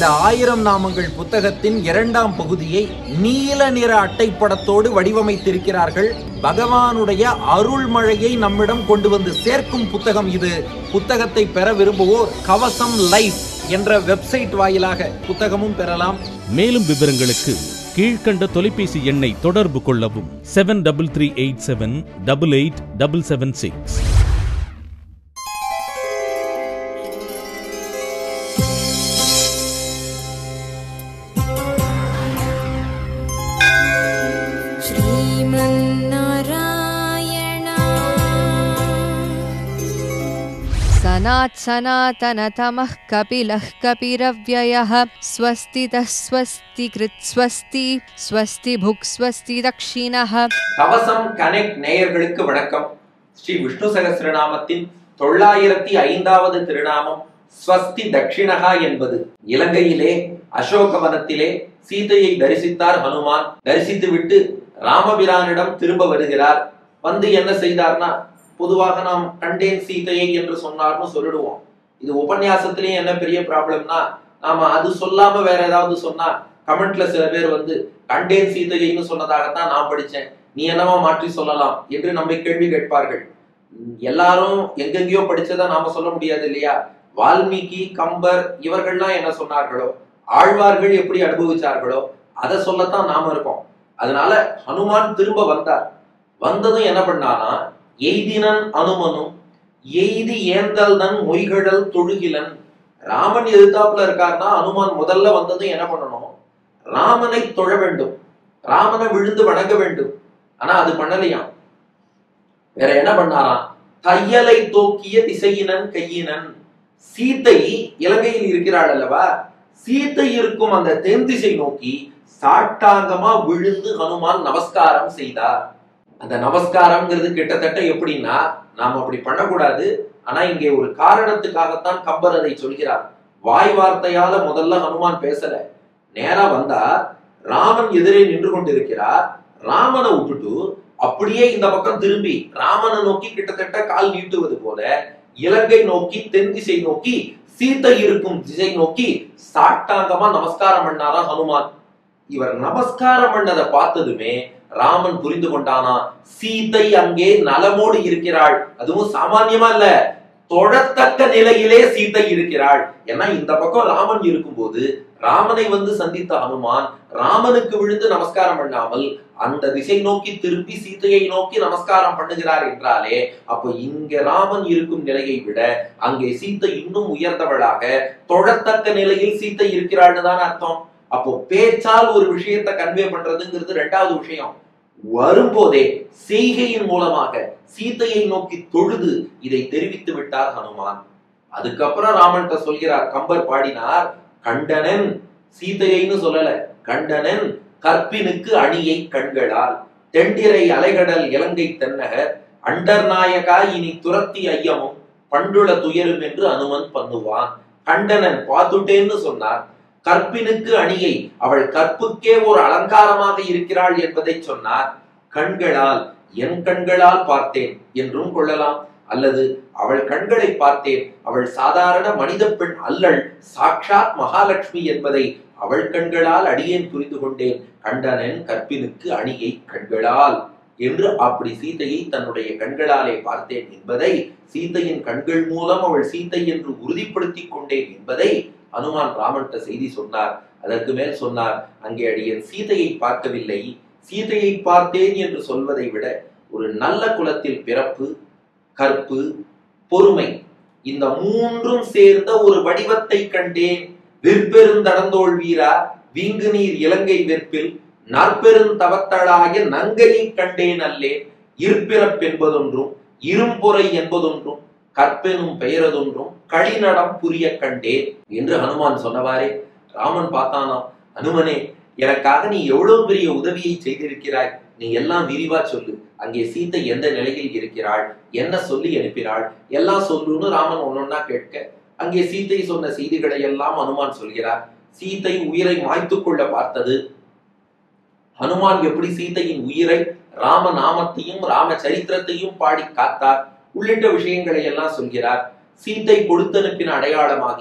இந்த ஆயிரம் நாமங்கள் புத்தகத்தின் இரண்டாம் பகுதியை நீல நிற அட்டைப்படத்தோடு வடிவமைத்திருக்கிறார்கள் பகவானுடைய அருள்மழையை நம்மிடம் கொண்டு வந்து சேர்க்கும் புத்தகம் இது புத்தகத்தை பெற விரும்புவோர் கவசம் லைஃப் என்ற வெப்சைட் வாயிலாக புத்தகமும் பெறலாம் மேலும் விவரங்களுக்கு கீழ்க்கண்ட தொலைபேசி எண்ணை தொடர்பு கொள்ளவும் seven double three eight seven double eight double seven six श्रीमन्नारायण सनात् सनातनतमः कपिलः कपिरव्ययः स्वस्तितः स्वस्ति कृत्स्वस्ति स्वस्ति भुक् स्वस्ति दक्षिणः கவசம் கனெக்ட் நேயர்களுக்கு வணக்கம் ஸ்ரீ விஷ்ணு சகசிரநாமத்தின் தொள்ளாயிரத்தி ஐந்தாவது திருநாமம் ஸ்வஸ்தி தட்சிணகா என்பது இலங்கையிலே அசோகவனத்திலே சீதையை தரிசித்தார் ஹனுமான் தரிசித்துவிட்டு ராமபிரானிடம் திரும்ப வருகிறார் வந்து என்ன செய்தார்னா பொதுவாக நாம் கண்டேன் சீதையை என்று சொன்னார்னு சொல்லிடுவோம் இது உபன்யாசத்திலேயும் என்ன பெரிய ப்ராப்ளம்னா நாம அது சொல்லாம வேற ஏதாவது சொன்னா கமெண்ட்ல சில பேர் வந்து கண்டேன் சீதையைன்னு சொன்னதாகத்தான் நான் படிச்சேன் நீ என்னவா மாற்றி சொல்லலாம் என்று நம்மை கேள்வி கேட்பார்கள் உம், எல்லாரும் எங்கெங்கேயோ படிச்சதா நாம சொல்ல முடியாது இல்லையா வால்மீகி கம்பர் இவர்கள்லாம் என்ன சொன்னார்களோ ஆழ்வார்கள் எப்படி அனுபவிச்சார்களோ அதை சொல்லத்தான் நாம இருக்கோம் அதனால ஹனுமான் திரும்ப வந்தார் வந்ததும் என்ன பண்ணானா எய்தினன் அனுமனும் எய்தி ஏந்தல்தன் மொய்கடல் தொழுகிலன் ராமன் எதிர்த்தாப்புல இருக்காருன்னா அனுமான் முதல்ல வந்ததும் என்ன பண்ணணும் ராமனை தொழ வேண்டும் ராமனை விழுந்து வணங்க வேண்டும் ஆனா அது பண்ணலையாம் வேற என்ன பண்ணாராம் தையலை தோக்கிய திசையினன் கையினன் சீத்தை இலங்கையில் இருக்கிறாள் அல்லவா சீத்தை இருக்கும் அந்த தென் திசை நோக்கி சாட்டாங்கமா விழுந்து ஹனுமான் நமஸ்காரம் செய்தார் அந்த நமஸ்காரம்ங்கிறது கிட்டத்தட்ட எப்படின்னா நாம் அப்படி பண்ணக்கூடாது ஆனா இங்கே ஒரு காரணத்துக்காகத்தான் கம்பர் அதை சொல்கிறார் வாய் வார்த்தையால முதல்ல ஹனுமான் பேசல நேரா வந்தா ராமன் எதிரே நின்று கொண்டிருக்கிறார் ராமனை விட்டுட்டு அப்படியே இந்த பக்கம் திரும்பி ராமனை நோக்கி கிட்டத்தட்ட கால் நீட்டுவது போல இலங்கை நோக்கி தென் திசை நோக்கி சீத்தை இருக்கும் திசை நோக்கி சாட்டாங்கமா நமஸ்காரம் பண்ணாரா ஹனுமான் இவர் நமஸ்காரம் பண்ணதை பார்த்ததுமே ராமன் புரிந்து கொண்டானா சீதை அங்கே நலமோடு இருக்கிறாள் அதுவும் சாமானியமா இல்ல தொழத்தக்க நிலையிலே சீதை இருக்கிறாள் ஏன்னா இந்த பக்கம் ராமன் இருக்கும்போது ராமனை வந்து சந்தித்த ஹனுமான் ராமனுக்கு விழுந்து நமஸ்காரம் பண்ணாமல் அந்த திசை நோக்கி திருப்பி சீதையை நோக்கி நமஸ்காரம் பண்ணுகிறார் என்றாலே அப்ப இங்க ராமன் இருக்கும் நிலையை விட அங்கே சீத்தை இன்னும் உயர்ந்தவளாக தொழத்தக்க நிலையில் சீத்தை இருக்கிறாள்னு தான் அர்த்தம் அப்போ பேச்சால் ஒரு விஷயத்தை கன்வே பண்றதுங்கிறது ரெண்டாவது விஷயம் வரும்போதே செய்கையின் மூலமாக சீதையை நோக்கி தொழுது இதை தெரிவித்து விட்டார் ஹனுமான் அதுக்கப்புறம் ராமன்கிட்ட சொல்கிறார் கம்பர் பாடினார் கண்டனன் சீதையைன்னு சொல்லல கண்டனன் கற்பினுக்கு அணியை கண்களால் தெண்டிரை அலைகடல் இலங்கை தென்னகர் அண்டர் நாயகா இனி துரத்தி ஐயமும் பண்டுள துயரும் என்று அனுமன் பண்ணுவான் கண்டனன் பார்த்துட்டேன்னு சொன்னார் கற்பினுக்கு அணியை அவள் கற்புக்கே ஒரு அலங்காரமாக இருக்கிறாள் என்பதை சொன்னார் கண்களால் என் கண்களால் பார்த்தேன் என்றும் கொள்ளலாம் அல்லது அவள் கண்களை பார்த்தேன் அவள் சாதாரண மனித பெண் அல்லள் சாக்ஷாத் மகாலட்சுமி என்பதை அவள் கண்களால் அடியேன் புரிந்து கொண்டேன் கண்டனன் கற்பினுக்கு அணியை கண்களால் என்று அப்படி சீதையை தன்னுடைய கண்களாலே பார்த்தேன் என்பதை சீதையின் கண்கள் மூலம் அவள் சீதை என்று உறுதிப்படுத்திக் கொண்டேன் என்பதை அனுமான் ராமன்ட்ட செய்தி சொன்னார் அதற்கு மேல் சொன்னார் அங்கே அடியேன் சீதையை பார்க்கவில்லை சீதையை பார்த்தேன் என்று சொல்வதை விட ஒரு நல்ல குலத்தில் பிறப்பு கற்பு பொறுமை இந்த மூன்றும் சேர்ந்த ஒரு வடிவத்தை கண்டேன் விற்பெருந்தடந்தோள் வீரா வீங்கு நீர் இலங்கை வெற்பில் நற்பெருந்தவத்தளாய நங்கையை கண்டேன் அல்லேன் இருப்பிறப் என்பதொன்றும் இரும்பொறை என்பதொன்றும் கற்பெனும் பெயரதொன்றும் களிநடம் புரிய கண்டேன் என்று ஹனுமான் சொன்னவாறே ராமன் பார்த்தானா அனுமனே எனக்காக நீ எவ்வளவு பெரிய உதவியை செய்திருக்கிறாய் நீ எல்லாம் விரிவா சொல்லு அங்கே சீத்தை எந்த நிலையில் இருக்கிறாள் என்ன சொல்லி அனுப்பினாள் எல்லாம் சொல்லுன்னு ராமன் ஒன்னொன்னா கேட்க அங்கே சீத்தை சொன்ன செய்திகளை எல்லாம் ஹனுமான் சொல்கிறார் சீத்தை உயிரை மாய்த்துக் கொள்ள பார்த்தது ஹனுமான் எப்படி சீதையின் உயிரை ராம நாமத்தையும் ராம சரித்திரத்தையும் பாடி காத்தார் உள்ளிட்ட விஷயங்களை எல்லாம் சொல்கிறார் சீத்தை கொடுத்தனுப்பின அடையாளமாகிய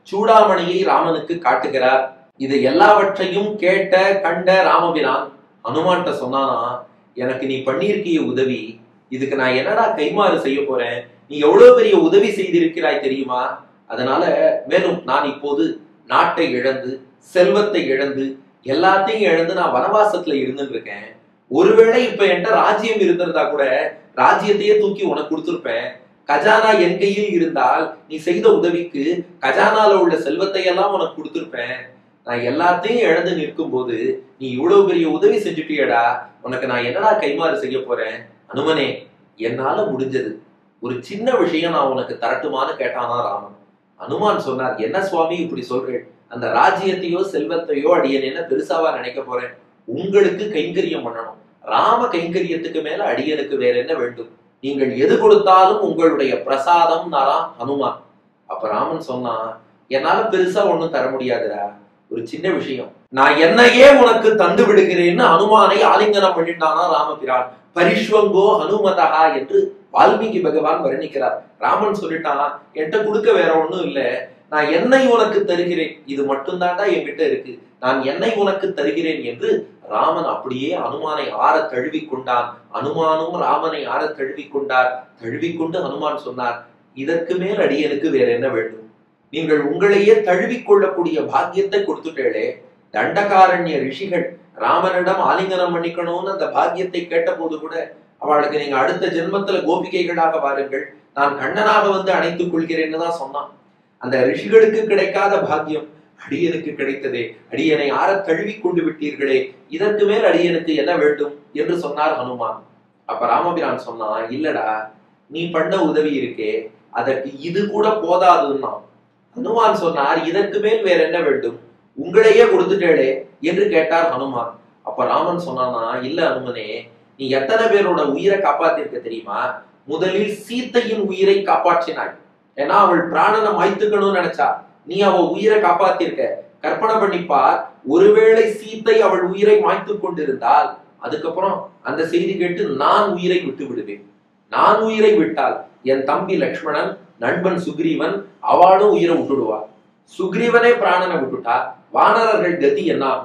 சூடாமணியை ராமனுக்கு காட்டுகிறார் இது எல்லாவற்றையும் கேட்ட கண்ட ராமபிரான் ஹனுமான்கிட்ட சொன்னானா எனக்கு நீ பண்ணியிருக்கிய உதவி இதுக்கு நான் என்னடா கைமாறு செய்ய போறேன் நீ எவ்வளவு பெரிய உதவி செய்திருக்கிறாய் தெரியுமா அதனால மேலும் நான் இப்போது நாட்டை இழந்து செல்வத்தை இழந்து எல்லாத்தையும் இழந்து நான் வனவாசத்துல இருந்துட்டு இருக்கேன் ஒருவேளை இப்ப என்கிட்ட ராஜ்யம் இருந்திருந்தா கூட ராஜ்யத்தையே தூக்கி உனக்கு கொடுத்திருப்பேன் கஜானா என் கையில் இருந்தால் நீ செய்த உதவிக்கு கஜானால உள்ள செல்வத்தை எல்லாம் உனக்கு கொடுத்திருப்பேன் நான் எல்லாத்தையும் இழந்து நிற்கும் போது நீ இவ்வளவு பெரிய உதவி செஞ்சுட்டியடா உனக்கு நான் என்னடா கைமாறு செய்ய போறேன் அனுமனே என்னால முடிஞ்சது ஒரு சின்ன விஷயம் நான் உனக்கு தரட்டுமான்னு கேட்டானா ராமன் அனுமான் சொன்னார் என்ன சுவாமி இப்படி சொல்றேன் அந்த ராஜ்யத்தையோ செல்வத்தையோ அடியன் என்ன பெருசாவா நினைக்க போறேன் உங்களுக்கு கைங்கரியம் பண்ணணும் ராம கைங்கரியத்துக்கு மேல அடியனுக்கு வேற என்ன வேண்டும் நீங்கள் எது கொடுத்தாலும் உங்களுடைய பிரசாதம் நாரா ஹனுமான் அப்ப ராமன் சொன்னா என்னால பெருசா ஒண்ணும் தர முடியாதுடா ஒரு சின்ன விஷயம் நான் என்னையே உனக்கு தந்து விடுகிறேன்னு அனுமானை ஆலிங்கனம் பண்ணிட்டானா ராமபிரான் பரிஷ்வங்கோ ஹனுமதா என்று வால்மீகி பகவான் வர்ணிக்கிறார் ராமன் சொல்லிட்டான் என்கிட்ட கொடுக்க வேற ஒண்ணும் இல்ல நான் என்னை உனக்கு தருகிறேன் இது மட்டும்தான்டா என்கிட்ட இருக்கு நான் என்னை உனக்கு தருகிறேன் என்று ராமன் அப்படியே அனுமானை ஆற தழுவி கொண்டான் அனுமானும் ராமனை ஆற தழுவி கொண்டார் தழுவிக்கொண்டு ஹனுமான் சொன்னார் இதற்கு மேல் அடியனுக்கு வேற என்ன வேண்டும் நீங்கள் உங்களையே தழுவிக் கொள்ளக்கூடிய பாக்கியத்தை கொடுத்துட்டேளே தண்டகாரண்ய ரிஷிகள் ராமனிடம் ஆலிங்கனம் பண்ணிக்கணும்னு அந்த பாக்கியத்தை கேட்டபோது கூட அவளுக்கு நீங்க அடுத்த ஜென்மத்துல கோபிகைகளாக வாருங்கள் நான் கண்ணனாக வந்து அணைத்துக் கொள்கிறேன்னு தான் சொன்னான் அந்த ரிஷிகளுக்கு கிடைக்காத பாக்கியம் அடியனுக்கு கிடைத்ததே அடியனை ஆற தழுவி கொண்டு விட்டீர்களே இதற்கு மேல் அடியனுக்கு என்ன வேண்டும் என்று சொன்னார் ஹனுமான் அப்ப ராமபிரான் சொன்னான் இல்லடா நீ பண்ண உதவி இருக்கே அதற்கு இது கூட போதாதுன்னா ஹனுமான் சொன்னார் இதற்கு மேல் வேற என்ன வேண்டும் உங்களையே கொடுத்துட்டேளே என்று கேட்டார் ஹனுமான் அப்ப ராமன் சொன்னானா இல்ல ஹனுமனே நீ எத்தனை பேரோட உயிரை காப்பாத்திருக்க தெரியுமா முதலில் சீத்தையின் உயிரை காப்பாற்றினாய் ஏன்னா அவள் பிராணனை மாய்த்துக்கணும்னு நினைச்சா நீ அவ உயிரை காப்பாத்திருக்க கற்பனை பண்ணிப்பார் ஒருவேளை சீத்தை அவள் உயிரை மாய்த்து கொண்டிருந்தால் அதுக்கப்புறம் அந்த செய்தி கேட்டு நான் உயிரை விட்டு விடுவேன் நான் உயிரை விட்டால் என் தம்பி லக்ஷ்மணன் நண்பன் சுக்ரீவன் அவளும் உயிரை விட்டுடுவார் சுக்ரீவனே பிராணனை விட்டுட்டா வானரர்கள் கதி என்ன ஆகும்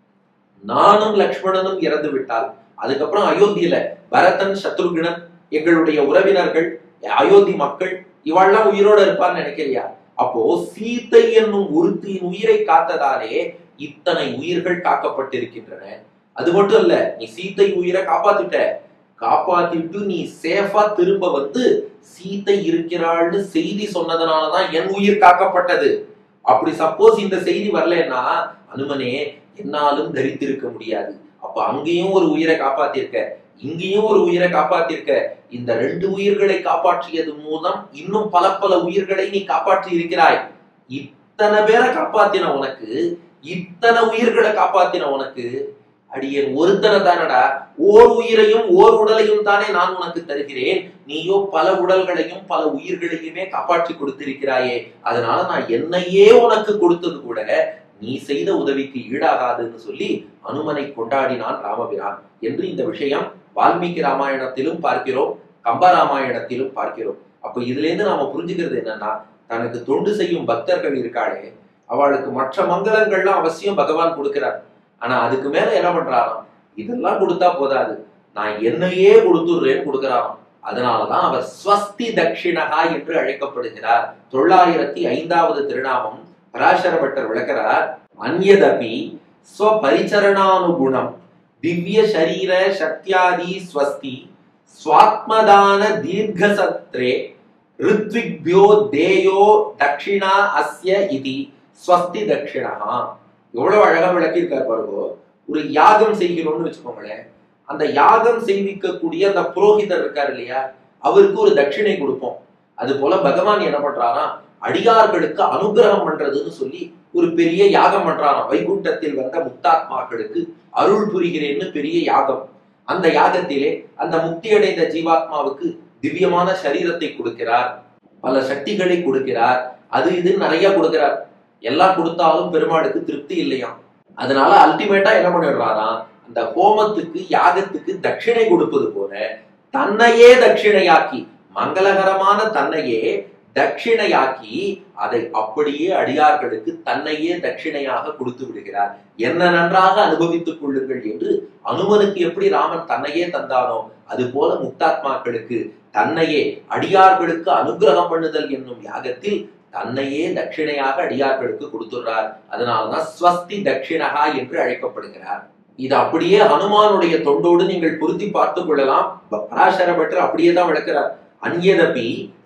நானும் லக்ஷ்மணனும் இறந்து விட்டால் அதுக்கப்புறம் அயோத்தியில பரதன் சத்ருகுணன் எங்களுடைய உறவினர்கள் அயோத்தி மக்கள் இவாள்லாம் உயிரோட இருப்பான்னு நினைக்கிறியா அப்போ சீத்தை என்னும் ஒருத்தியின் உயிரை காத்ததாலே இத்தனை உயிர்கள் காக்கப்பட்டிருக்கின்றன அது மட்டும் இல்ல நீ சீத்தை உயிரை காப்பாத்திட்ட காப்பாத்திட்டு நீ சேஃபா திரும்ப வந்து சீத்தை இருக்கிறாள்னு செய்தி சொன்னதுனாலதான் என் உயிர் காக்கப்பட்டது அப்படி சப்போஸ் இந்த செய்தி வரலன்னா அனுமனே என்னாலும் தரித்திருக்க முடியாது அப்ப அங்கேயும் ஒரு உயிரை காப்பாத்திருக்க இங்கேயும் ஒரு உயிரை காப்பாத்திருக்க இந்த ரெண்டு உயிர்களை காப்பாற்றியது மூலம் இன்னும் பல பல உயிர்களை நீ காப்பாற்றி இருக்கிறாய் இத்தனை பேரை காப்பாத்தின உனக்கு இத்தனை உயிர்களை காப்பாத்தின உனக்கு அடியேன் ஒருத்தனை தானடா ஓர் உயிரையும் ஓர் உடலையும் தானே நான் உனக்கு தருகிறேன் நீயோ பல உடல்களையும் பல உயிர்களையுமே காப்பாற்றி கொடுத்திருக்கிறாயே அதனால நான் என்னையே உனக்கு கொடுத்தது கூட நீ செய்த உதவிக்கு ஈடாகாதுன்னு சொல்லி அனுமனை கொண்டாடினான் ராமபிரான் என்று இந்த விஷயம் வால்மீகி ராமாயணத்திலும் பார்க்கிறோம் கம்ப ராமாயணத்திலும் பார்க்கிறோம் அப்ப இதுல இருந்து நாம புரிஞ்சுக்கிறது என்னன்னா தனக்கு தொண்டு செய்யும் பக்தர்கள் இருக்காளே அவளுக்கு மற்ற மங்களங்கள்லாம் அவசியம் பகவான் கொடுக்கிறார் ஆனா அதுக்கு மேல என்ன பண்றாராம் இதெல்லாம் கொடுத்தா போதாது நான் என்னையே கொடுத்துடுறேன்னு கொடுக்கிறாராம் அதனாலதான் அவர் ஸ்வஸ்தி தட்சிணகா என்று அழைக்கப்படுகிறார் தொள்ளாயிரத்தி ஐந்தாவது திருநாமம் பராசர பட்டர் விளக்கிறார் அந்யதபி ஸ்வபரிச்சரணானுகுணம் திவ்ய சரீர சக்தியாதி ஸ்வஸ்தி ஸ்வாத்மதான தீர்க்கசத்ரே ரித்விக்பியோ தேயோ தட்சிணா அஸ்ய இதி ஸ்வஸ்தி தட்சிணா எவ்வளவு அழகா விளக்கியிருக்கார் பாருங்க ஒரு யாகம் செய்கிறோம்னு வச்சுக்கோங்களேன் அந்த யாகம் செய்விக்கக்கூடிய அந்த புரோகிதர் இருக்கார் இல்லையா அவருக்கு ஒரு தட்சிணை கொடுப்போம் அது போல பகவான் என்ன பண்றாரா அடியார்களுக்கு அனுகிரகம் பண்றதுன்னு சொல்லி ஒரு பெரிய யாகம் பண்றாராம் வைகுண்டத்தில் வந்த முக்தாத்மாக்களுக்கு அருள் புரிகிறேன்னு பெரிய யாகம் அந்த யாகத்திலே அந்த முக்தி அடைந்த ஜீவாத்மாவுக்கு திவ்யமான சரீரத்தை கொடுக்கிறார் பல சக்திகளை கொடுக்கிறார் அது இது நிறைய கொடுக்கிறார் எல்லாம் கொடுத்தாலும் பெருமாளுக்கு திருப்தி இல்லையாம் அதனால அல்டிமேட்டா என்ன பண்ணிடுறாராம் அந்த ஹோமத்துக்கு யாகத்துக்கு தட்சிணை கொடுப்பது போல தன்னையே தட்சிணையாக்கி மங்களகரமான தன்னையே தட்சிணையாக்கி அதை அப்படியே அடியார்களுக்கு தன்னையே தட்சிணையாக கொடுத்து விடுகிறார் என்ன நன்றாக அனுபவித்துக் கொள்ளுங்கள் என்று அனுமனுக்கு எப்படி ராமன் தன்னையே தந்தானோ அது போல முக்தாத்மாக்களுக்கு தன்னையே அடியார்களுக்கு அனுகிரகம் பண்ணுதல் என்னும் யாகத்தில் தன்னையே தட்சிணையாக அடியார்களுக்கு கொடுத்துடுறார் அதனாலதான் ஸ்வஸ்தி தட்சிணகா என்று அழைக்கப்படுகிறார் இது அப்படியே ஹனுமானுடைய தொண்டோடு நீங்கள் பொருத்தி பார்த்துக் கொள்ளலாம் ப- பராசர பட்டர் அப்படியே தான் விளக்குறார் அந்யதபி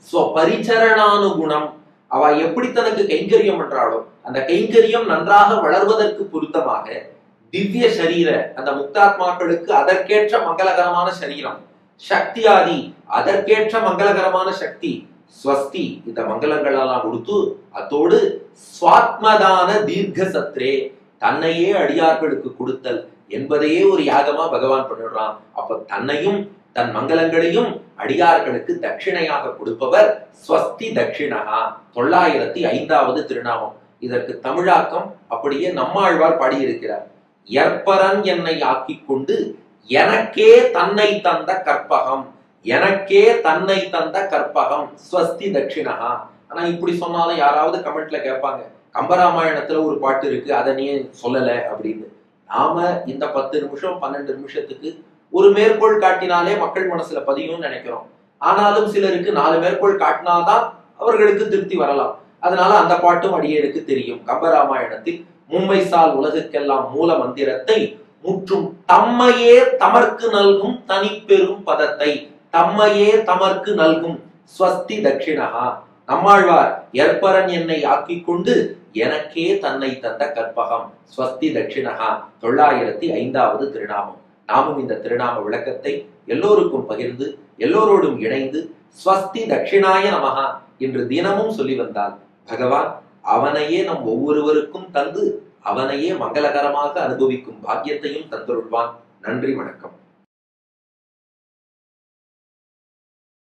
ஸ்வபரிச்சரணானுகுணம் அவ எப்படி தனக்கு கைங்கரியம் பண்றாளோ அந்த கைங்கரியம் நன்றாக வளர்வதற்கு பொருத்தமாக திவ்ய சரீர அந்த முக்தாத்மாக்களுக்கு அதற்கேற்ற மங்களகரமான சரீரம் சக்தியாதி அதற்கேற்ற மங்களகரமான சக்தி ஸ்வஸ்தி இந்த மங்களங்களெல்லாம் கொடுத்து அத்தோடு சுவாத்மதான தீர்க்க சத்ரே தன்னையே அடியார்களுக்கு கொடுத்தல் என்பதையே ஒரு யாகமா பகவான் பண்ணிடுறான் அப்ப தன்னையும் தன் மங்களங்களையும் அடியார்களுக்கு தட்சிணையாக கொடுப்பவர் ஸ்வஸ்தி தட்சிணகா தொள்ளாயிரத்தி ஐந்தாவது திருநாமம் இதற்கு தமிழாக்கம் அப்படியே நம்மாழ்வார் பாடியிருக்கிறார் எற்பரன் என்னை ஆக்கிக் கொண்டு எனக்கே தன்னை தந்த கற்பகம் எனக்கே தன்னை தந்த கற்பகம் ஸ்வஸ்தி தட்சிணகா ஆனா இப்படி சொன்னாலும் யாராவது கமெண்ட்ல கேட்பாங்க கம்பராமாயணத்துல ஒரு பாட்டு இருக்கு அதை நீ சொல்லல அப்படின்னு நாம இந்த பத்து நிமிஷம் பன்னெண்டு நிமிஷத்துக்கு ஒரு மேற்கோள் காட்டினாலே மக்கள் மனசுல பதியும்னு நினைக்கிறோம் ஆனாலும் சிலருக்கு நாலு மேற்கோள் காட்டினாதான் அவர்களுக்கு திருப்தி வரலாம் அதனால அந்த பாட்டும் அடியேனுக்கு தெரியும் கம்பராமாயணத்தில் மும்பை சால் உலகுக்கெல்லாம் மூல மந்திரத்தை முற்றும் தம்மையே தமர்க்கு நல்கும் தனிப்பெரும் பதத்தை தம்மையே தமர்க்கு நல்கும் ஸ்வஸ்தி தட்சிணகா நம்மாழ்வார் எற்பரன் என்னை ஆக்கிக் கொண்டு எனக்கே தன்னை தந்த கற்பகம் ஸ்வஸ்தி தட்சிணகா தொள்ளாயிரத்தி ஐந்தாவது திருநாமம் நாமும் இந்த திருநாம விளக்கத்தை எல்லோருக்கும் பகிர்ந்து எல்லோரோடும் இணைந்து ஸ்வஸ்தி தட்சிணாய நமகா என்று தினமும் சொல்லி வந்தால் பகவான் அவனையே நம் ஒவ்வொருவருக்கும் தந்து அவனையே மங்களகரமாக அனுபவிக்கும் பாக்கியத்தையும் தந்துருள்வான் நன்றி வணக்கம்